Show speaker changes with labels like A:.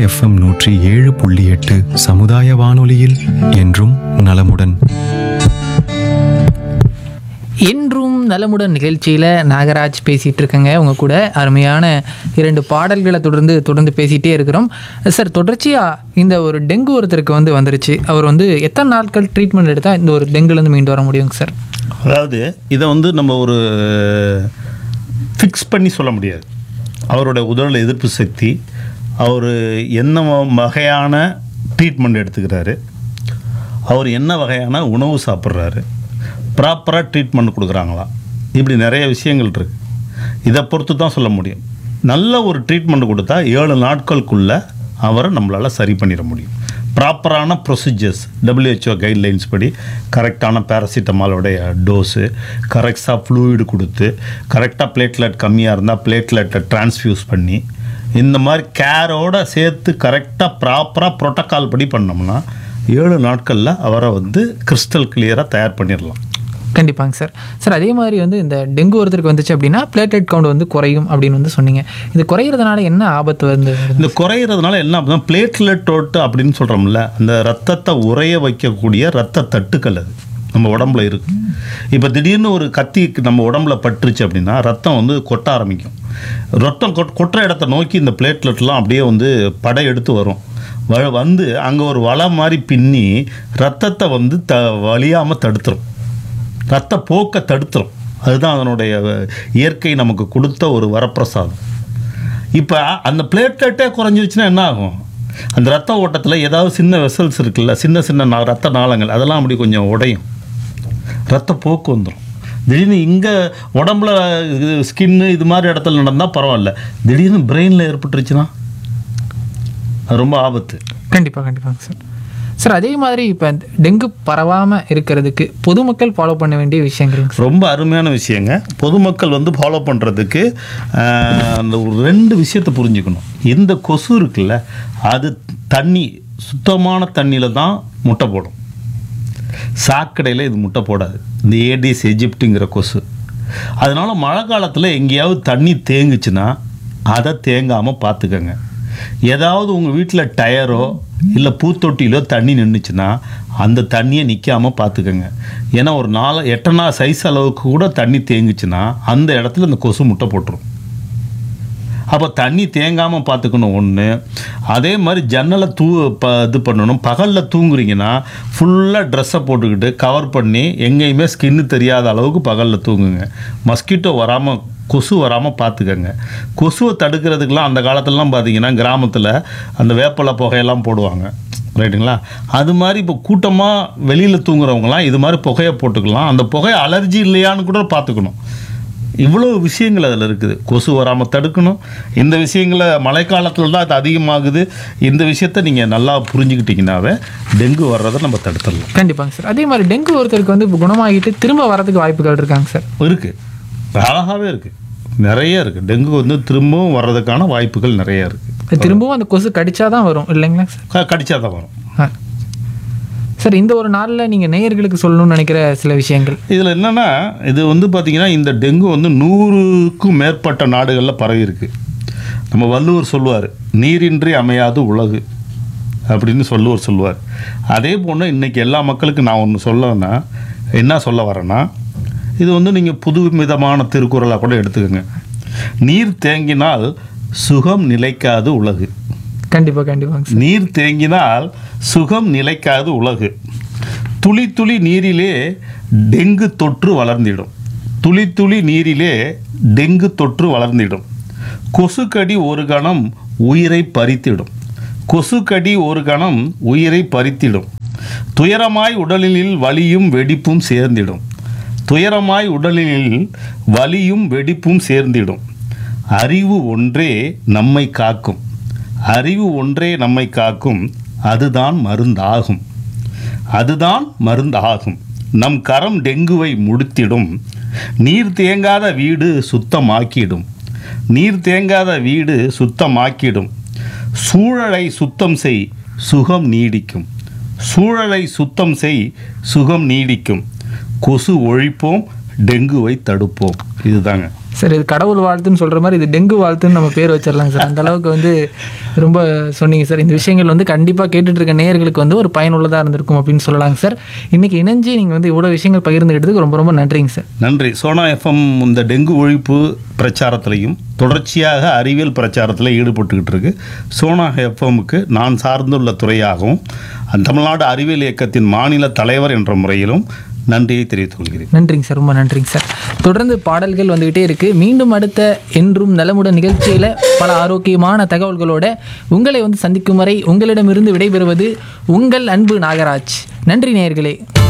A: FM நூற்றி ஏழு புள்ளி எட்டு சமுதாய வானொலியில் என்றும் நலமுடன்
B: என்றும் நலமுடன் நிகழ்ச்சியில் நாகராஜ் பேசிகிட்டு இருக்கேங்க உங்க கூட அருமையான இரண்டு பாடல்களை தொடர்ந்து தொடர்ந்து பேசிகிட்டே இருக்கிறோம் சார் தொடர்ச்சியாக இந்த ஒரு டெங்கு ஒருத்தருக்கு வந்து வந்துருச்சு அவர் வந்து எத்தனை நாட்கள் ட்ரீட்மெண்ட் எடுத்தால் இந்த ஒரு டெங்குலேருந்து மீண்டு வர முடியுங்க சார்
C: அதாவது இதை வந்து நம்ம ஒரு ஃபிக்ஸ் பண்ணி சொல்ல முடியாது அவரோட உடல் எதிர்ப்பு சக்தி அவர் என்ன வகையான ட்ரீட்மெண்ட் எடுத்துக்கிறாரு அவர் என்ன வகையான உணவு சாப்பிட்றாரு ப்ராப்பராக ட்ரீட்மெண்ட் கொடுக்குறாங்களா இப்படி நிறைய விஷயங்கள் இருக்குது இதை பொறுத்து தான் சொல்ல முடியும் நல்ல ஒரு ட்ரீட்மெண்ட் கொடுத்தா ஏழு நாட்களுக்குள்ளே அவரை நம்மளால் சரி பண்ணிட முடியும் ப்ராப்பரான ப்ரொசீஜர்ஸ் WHO கைட்லைன்ஸ் படி கரெக்டான பேராசிட்டமாலோடைய டோஸு கரெக்டாக ஃப்ளூயிடு கொடுத்து கரெக்டாக பிளேட்லெட் கம்மியாக இருந்தால் பிளேட்லெட்டை டிரான்ஸ்ஃபியூஸ் பண்ணி இந்த மாதிரி கேரோட சேர்த்து கரெக்டாக ப்ராப்பராக ப்ரோட்டோக்கால் படி பண்ணோம்னா ஏழு நாட்களில் அவரை வந்து கிறிஸ்டல் கிளியராக தயார் பண்ணிடலாம்
B: கண்டிப்பாங்க சார் சார் அதே மாதிரி வந்து இந்த டெங்கு ஒருத்தருக்கு வந்துச்சு அப்படின்னா பிளேட்லெட் கவுண்ட் வந்து குறையும் அப்படின்னு வந்து சொன்னீங்க இது குறையிறதுனால என்ன ஆபத்து வந்து
C: இந்த குறையிறதுனால என்ன அப்படின்னா பிளேட்லெட்டோட்டு அப்படின்னு சொல்கிறோம்ல அந்த ரத்தத்தை உறைய வைக்கக்கூடிய ரத்த தட்டுக்கள் அது நம்ம உடம்புல இருக்கு இப்போ திடீர்னு ஒரு கத்தி நம்ம உடம்புல பட்டுருச்சு அப்படின்னா ரத்தம் வந்து கொட்ட ஆரம்பிக்கும் ரத்தம் கொட் கொட்டுற இடத்த நோக்கி இந்த பிளேட்லெட்லாம் அப்படியே வந்து படை எடுத்து வரும் வ வந்து அங்கே ஒரு வலை மாதிரி பின்னி ரத்தத்தை வந்து த வலியாமல் தடுத்துரும் ரத்த போக்கை தடுத்துரும் அதுதான் அதனுடைய இயற்கை நமக்கு கொடுத்த ஒரு வரப்பிரசாதம் இப்போ அந்த பிளேட்லெட்டே குறைஞ்சிருச்சுன்னா என்ன ஆகும் அந்த ரத்த ஓட்டத்தில் ஏதாவது சின்ன வெசல்ஸ் இருக்குல்ல சின்ன சின்ன நா- ரத்த நாளங்கள் அதெல்லாம் அப்படி கொஞ்சம் உடையும் ரத்த போக்கு வந்துடும் திடீர்னு இங்கே உடம்புல ஸ்கின்னு இது மாதிரி இடத்துல நடந்தால் பரவாயில்ல திடீர்னு பிரெயினில் ஏற்பட்டுருச்சுன்னா அது ரொம்ப ஆபத்து
B: கண்டிப்பாக கண்டிப்பாங்க சார் சார் அதே மாதிரி இப்போ டெங்கு பரவாமல் இருக்கிறதுக்கு பொதுமக்கள் ஃபாலோ பண்ண வேண்டிய விஷயங்கள்
C: ரொம்ப அருமையான விஷயங்க பொதுமக்கள் வந்து ஃபாலோ பண்ணுறதுக்கு அந்த ஒரு ரெண்டு விஷயத்தை புரிஞ்சுக்கணும் இந்த கொசு இருக்குல்ல அது தண்ணி சுத்தமான தண்ணியில் தான் முட்டை போடும் சாக்கடையில் இது முட்டை போடாது இந்த ஏடிஸ் எஜிப்டுங்கிற கொசு அதனால மழை காலத்தில் எங்கேயாவது தண்ணி தேங்குச்சுன்னா அதை தேங்காமல் பார்த்துக்கங்க ஏதாவது உங்கள் வீட்டில் டயரோ இல்லை பூத்தொட்டியிலோ தண்ணி நின்றுச்சுன்னா அந்த தண்ணியை நிற்காம பார்த்துக்கங்க ஏன்னா ஒரு நாலு எட்டனா சைஸ் அளவுக்கு கூட தண்ணி தேங்குச்சுன்னா அந்த இடத்துல இந்த கொசு முட்டை போட்டுரும் அப்போ தண்ணி தேங்காமல் பார்த்துக்கணும் ஒன்று அதே மாதிரி ஜன்னலை தூ ப இது பண்ணணும் பகலில் தூங்குறீங்கன்னா ஃபுல்லாக ட்ரெஸ்ஸை போட்டுக்கிட்டு கவர் பண்ணி எங்கேயுமே ஸ்கின்னு தெரியாத அளவுக்கு பகலில் தூங்குங்க மஸ்கிட்டோ வராமல் கொசு வராமல் பார்த்துக்கங்க கொசுவை தடுக்கிறதுக்கெலாம் அந்த காலத்துலலாம் பார்த்தீங்கன்னா கிராமத்தில் அந்த வேப்பலை புகையெல்லாம் போடுவாங்க ரைட்டுங்களா அது மாதிரி இப்போ கூட்டமாக வெளியில் தூங்குறவங்கலாம் இது மாதிரி புகையை போட்டுக்கலாம் அந்த புகை அலர்ஜி இல்லையான்னு கூட பார்த்துக்கணும் இவ்வளோ விஷயங்கள் அதில் இருக்குது கொசு வராமல் தடுக்கணும் இந்த விஷயங்களை மழைக்காலத்தில் தான் அது அதிகமாகுது இந்த விஷயத்த நீங்கள் நல்லா புரிஞ்சுக்கிட்டீங்கன்னாவே டெங்கு வர்றதை நம்ம தடுத்துடலாம்
B: கண்டிப்பாங்க சார் அதே மாதிரி டெங்கு ஒருத்தருக்கு வந்து இப்போ குணமாகிட்டு திரும்ப வரதுக்கு வாய்ப்புகள் இருக்காங்க சார்
C: இருக்குது அழகாகவே இருக்குது நிறைய இருக்குது டெங்கு வந்து திரும்பவும் வர்றதுக்கான வாய்ப்புகள் நிறைய இருக்குது
B: திரும்பவும் அந்த கொசு கடிச்சா தான் வரும் இல்லைங்களா சார்
C: கடிச்சா தான் வரும்
B: ஆ. சார் இந்த ஒரு நாளில் நீங்கள் நேயர்களுக்கு சொல்லணும்னு நினைக்கிற சில விஷயங்கள்
C: இதில் என்னென்னா இது வந்து பார்த்திங்கன்னா இந்த டெங்கு வந்து நூறுக்கும் மேற்பட்ட நாடுகளில் பரவி இருக்கு நம்ம வள்ளுவர் சொல்லுவார் நீரின்றி அமையாது உலகு அப்படின்னு சொல்லுவர் சொல்லுவார் அதே போன்று இன்றைக்கி எல்லா மக்களுக்கும் நான் ஒன்று சொல்லணும்னா என்ன சொல்ல வரேன்னா இது வந்து நீங்கள் புது விதமான திருக்குறளாக கூட எடுத்துக்கோங்க நீர் தேங்கினால் சுகம் நிலைக்காது உலகு
B: கண்டிப்பாக கண்டிப்பாங்க சார்
C: நீர் தேங்கினால் சுகம் நிலைக்காது உலகு துளி துளி நீரிலே டெங்கு தொற்று வளர்ந்திடும் துளி துளி நீரிலே டெங்கு தொற்று வளர்ந்திடும் கொசுக்கடி ஒரு கணம் உயிரை பறித்திடும் கொசுக்கடி ஒரு கணம் உயிரை பறித்திடும் துயரமாய் உடலில் வலியும் வெடிப்பும் சேர்ந்திடும் துயரமாய் உடலில் வலியும் வெடிப்பும் சேர்ந்திடும் அறிவு ஒன்றே நம்மை காக்கும் அறிவு ஒன்றே நம்மை காக்கும் அதுதான் மருந்தாகும் அதுதான் மருந்தாகும் நம் கரம் டெங்குவை முடித்திடும் நீர் தேங்காத வீடு சுத்தமாக்கிடும் நீர் தேங்காத வீடு சுத்தமாக்கிடும் சூழலை சுத்தம் செய் சுகம் நீடிக்கும் சூழலை சுத்தம் செய் சுகம் நீடிக்கும் கொசு ஒழிப்போம் டெங்குவை தடுப்போம் இதுதாங்க
B: சார் இது கடவுள் வாழ்த்துன்னு சொல்கிற மாதிரி இது டெங்கு வாழ்த்துன்னு நம்ம பேர் வச்சிடலாம் சார் அந்த அளவுக்கு வந்து ரொம்ப சொன்னீங்க சார் இந்த விஷயங்கள் வந்து கண்டிப்பாக கேட்டுட்டு இருக்க நேயர்களுக்கு வந்து ஒரு பயனுள்ளதாக இருந்திருக்கும் அப்படின்னு சொல்லலாங்க சார் இன்னைக்கு இணைஞ்சு நீங்கள் வந்து இவ்வளோ விஷயங்கள் பகிர்ந்துக்கிட்டதுக்கு ரொம்ப ரொம்ப நன்றிங்க சார்
C: நன்றி சோனா எஃப்எம் இந்த டெங்கு ஒழிப்பு பிரச்சாரத்திலையும் தொடர்ச்சியாக அறிவியல் பிரச்சாரத்தில் ஈடுபட்டுக்கிட்டு இருக்கு சோனா எஃப்எம்முக்கு நான் சார்ந்துள்ள துறையாகவும் அந்த தமிழ்நாடு அறிவியல் இயக்கத்தின் மாநில தலைவர் என்ற முறையிலும் நன்றியை தெரிவித்துக் கொள்கிறேன்
B: நன்றிங்க சார் ரொம்ப நன்றிங்க சார் தொடர்ந்து பாடல்கள் வந்துகிட்டே இருக்கு மீண்டும் அடுத்த என்றும் நலமுடன் நிகழ்ச்சியில் பல ஆரோக்கியமான தகவல்களோட உங்களை வந்து சந்திக்கும் வரை உங்களிடமிருந்து விடைபெறுவது உங்கள் அன்பு நாகராஜ் நன்றி நேயர்களே